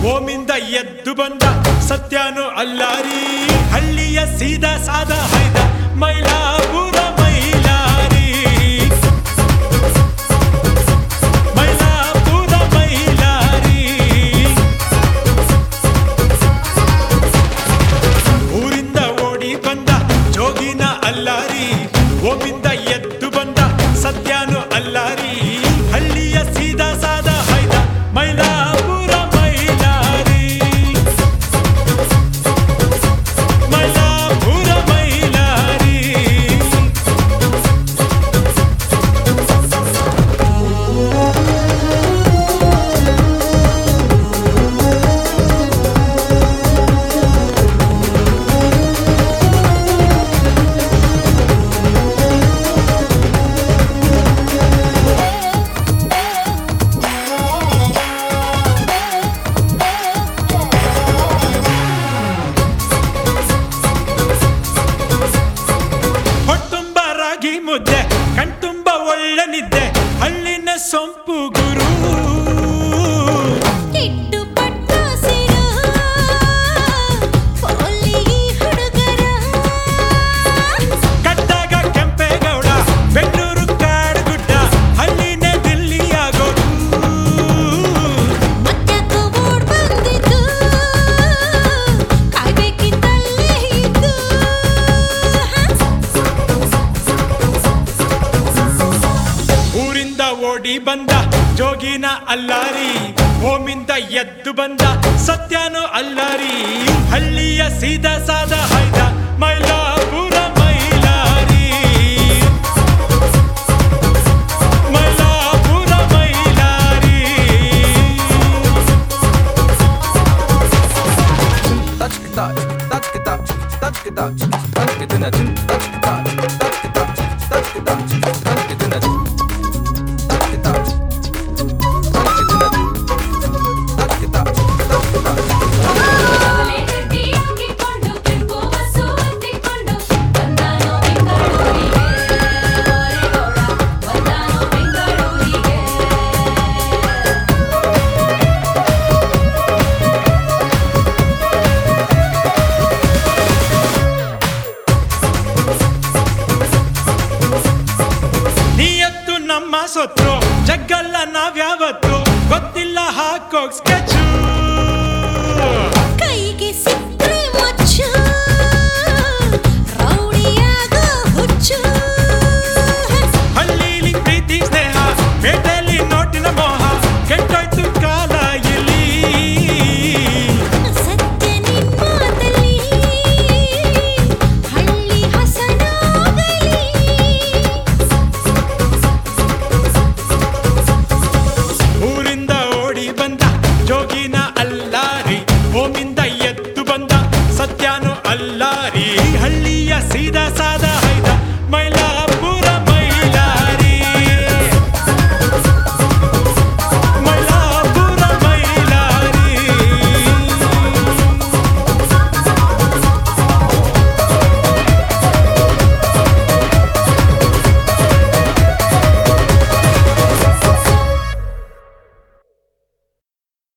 ಓಮಿಂದ ಎದ್ದು ಬಂದ ಸತ್ಯನು ಅಲ್ಲಾರಿ ಹಳ್ಳಿಯ ಸೀದಾ ಸಾದ ಹೈದ ಮೈಲಾಪುರ ಮೈಲಾರಿ ಮೈಲಾಪುರ ಮೈಲಾರಿ ಊರಿಂದ ಓಡಿ ಬಂದ ಜೋಗಿನ ಅಲ್ಲಾರಿ ಓಮಿಂದ ಎದ್ದು ಬಂದ ಸತ್ಯನು ಅಲ್ಲಾರಿ ಹಳ್ಳಿಯ ಸೀದಾ ಸಾದ ಹೈದ ಮೈಲಾಪುರ ಮೈಲಾರಿ ಮೈಲಾಪುರ ಮೈಲಾರಿ ಹೊಟ್ಟುಂಬ ರಾಗಿ ಮುದ್ದೆ ಕಣ್ತುಂಬ ಒಳ್ಳೆ ನಿದ್ದೆ ಹಳ್ಳಿನ ಸೊಂಪು ಗುರು ಕಿಟ್ಟು ಪಟ್ಟು ಸಿರು ಪೋಲಿ ಹುಡುಗರ ಕಟ್ಟಾಗ ಕೆಂಪೇಗೌಡ ಬೆಂಗಳೂರು ಕಾಡುಗುಡ್ಡ ಹಳ್ಳಿನೇ ದಿಲ್ಲಿಯಾಗೋದು ಮತ್ಯಾಕೋ ಓಡ್ ಬಂದಿದ್ದು ಕಾಯ್ಬೇಕಿತ್ತಲ್ಲೇ ಇದ್ದು ಊರಿಂದ ಓಡಿ ಬಂದ ಜೋಗಿನ ಅಲ್ಲಾರಿ ಓಮಿಂದ ಎದ್ದು ಬಂದ ಸತ್ಯನು ಅಲ್ಲಾರಿ ಹಳ್ಳಿಯ ಸೀದಾ ಸಾದ ಹೈದ ಮೈಲಾಪುರ ಮೈಲಾರಿ ಮೈಲಾಪುರ ಮೈಲಾರಿ ಅವಳೆ ಗಟ್ಟಿ ಅಂಗಿಕೊಂಡು ಕೆಂಪು ಬಸ್ಸು ಹತ್ತಿಕೊಂಡು ಬಂದಾನೋ ಬೆಂಗಳೂರಿಗೆ ಓರೆಗೌಡ ಬಂದಾನೋ ಬೆಂಗಳೂರಿಗೆ ನಿಯತ್ತು ನಮ್ಮ ಸೊತ್ತು ಜಗ್ಗಲ್ಲ ನಾವ್ಯಾವ